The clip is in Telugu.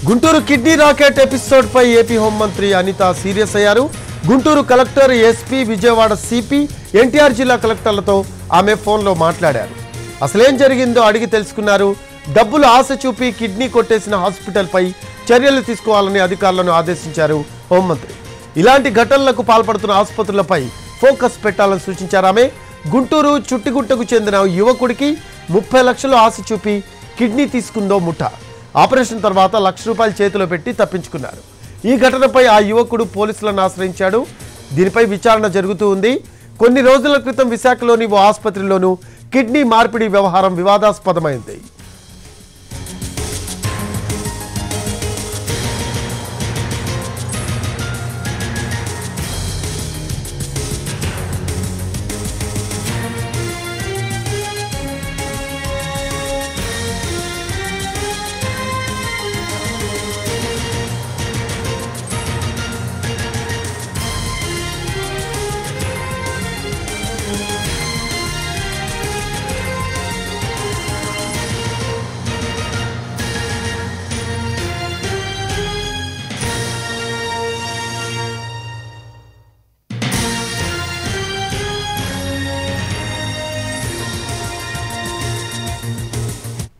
గుంటూరు కిడ్నీ రాకెట్ ఎపిసోడ్ పై ఏపీ హోంమంత్రి అనిత సీరియస్ అయ్యారు Guntur collector SP Vijayawada CP NTR జిల్లా కలెక్టర్లతో ఆమె ఫోన్లో మాట్లాడారు అసలేం జరిగిందో అడిగి తెలుసుకున్నారు డబ్బులు ఆశ చూపి కిడ్నీ కొట్టేసిన హాస్పిటల్పై చర్యలు తీసుకోవాలని అధికారులను ఆదేశించారు హోంమంత్రి ఇలాంటి ఘటనలకు పాల్పడుతున్న ఆసుపత్రులపై ఫోకస్ పెట్టాలని సూచించారు ఆమె గుంటూరు చుట్టిగుట్టకు చెందిన యువకుడికి ముప్పై లక్షలు ఆశ చూపి కిడ్నీ తీసుకుందో ముఠా ఆపరేషన్ తర్వాత లక్ష రూపాయలు చేతిలో పెట్టి తప్పించుకున్నారు ఈ ఘటనపై ఆ యువకుడు పోలీసులను ఆశ్రయించాడు దీనిపై విచారణ జరుగుతూ ఉంది కొన్ని రోజుల క్రితం విశాఖలోని ఓ ఆసుపత్రిలోనూ కిడ్నీ మార్పిడి వ్యవహారం వివాదాస్పదమైంది